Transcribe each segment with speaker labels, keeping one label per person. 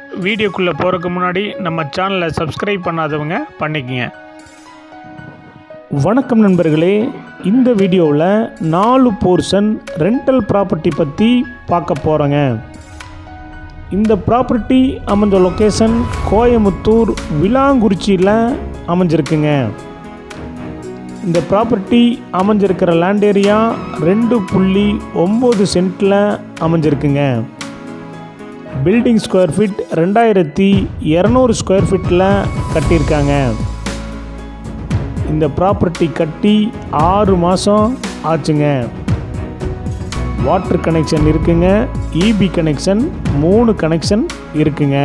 Speaker 1: வீடியோக்குள்ளே போகிறதுக்கு முன்னாடி நம்ம சேனலை சப்ஸ்கிரைப் பண்ணாதவங்க பண்ணிக்கங்க வணக்கம் நண்பர்களே இந்த வீடியோவில் நாலு போர்ஷன் ரெண்டல் ப்ராப்பர்ட்டி பற்றி பார்க்க போகிறோங்க இந்த ப்ராப்பர்ட்டி அமைஞ்ச லொக்கேஷன் கோயமுத்தூர் விலாங்குறிச்சியில் அமைஞ்சிருக்குங்க இந்த ப்ராப்பர்ட்டி அமைஞ்சிருக்கிற லேண்ட் ஏரியா ரெண்டு புள்ளி ஒம்பது சென்ட்டில் அமைஞ்சிருக்குங்க பில்டிங் ஸ்கொயர் ஃபீட் ரெண்டாயிரத்தி இரநூறு ஸ்கொயர் ஃபீட்டில் கட்டியிருக்காங்க இந்த ப்ராப்பர்ட்டி கட்டி ஆறு மாதம் ஆச்சுங்க வாட்டர் கனெக்ஷன் இருக்குங்க இபி கனெக்ஷன் மூணு கனெக்ஷன் இருக்குங்க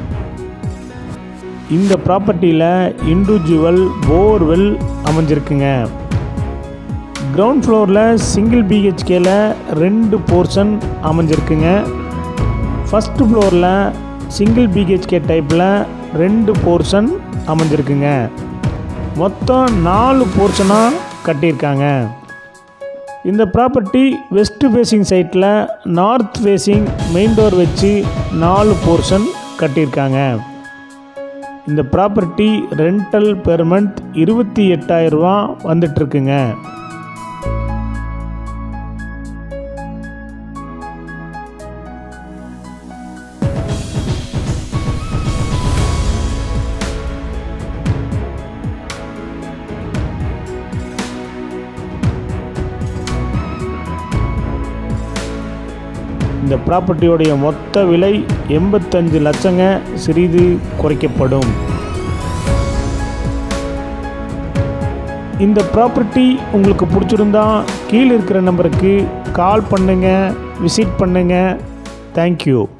Speaker 1: இந்த ப்ராப்பர்ட்டியில் இண்டிவிஜுவல் போர்வெல் அமைஞ்சிருக்குங்க கிரவுண்ட் ஃப்ளோரில் சிங்கிள் பிஹெச்கேல ரெண்டு போர்ஷன் அமைஞ்சிருக்குங்க ஃபஸ்ட்டு ஃப்ளோரில் சிங்கிள் பிஹெச்கே டைப்பில் ரெண்டு போர்ஷன் அமைஞ்சிருக்குங்க மொத்தம் நாலு போர்ஷனாக கட்டியிருக்காங்க இந்த ப்ராப்பர்ட்டி வெஸ்ட் ஃபேஸிங் சைட்டில் நார்த் ஃபேஸிங் மெயின் டோர் வச்சு நாலு போர்ஷன் கட்டியிருக்காங்க இந்த ப்ராப்பர்ட்டி ரெண்டல் பெர் மந்த் இருபத்தி எட்டாயிரரூவா வந்துட்டுருக்குங்க இந்த ப்ராப்பர்ட்டியோடைய மொத்த விலை எண்பத்தஞ்சு லட்சங்க சிறிது குறைக்கப்படும் இந்த ப்ராப்பர்ட்டி உங்களுக்கு பிடிச்சிருந்தா கீழே இருக்கிற நம்பருக்கு கால் பண்ணுங்கள் விசிட் பண்ணுங்கள் தேங்க்யூ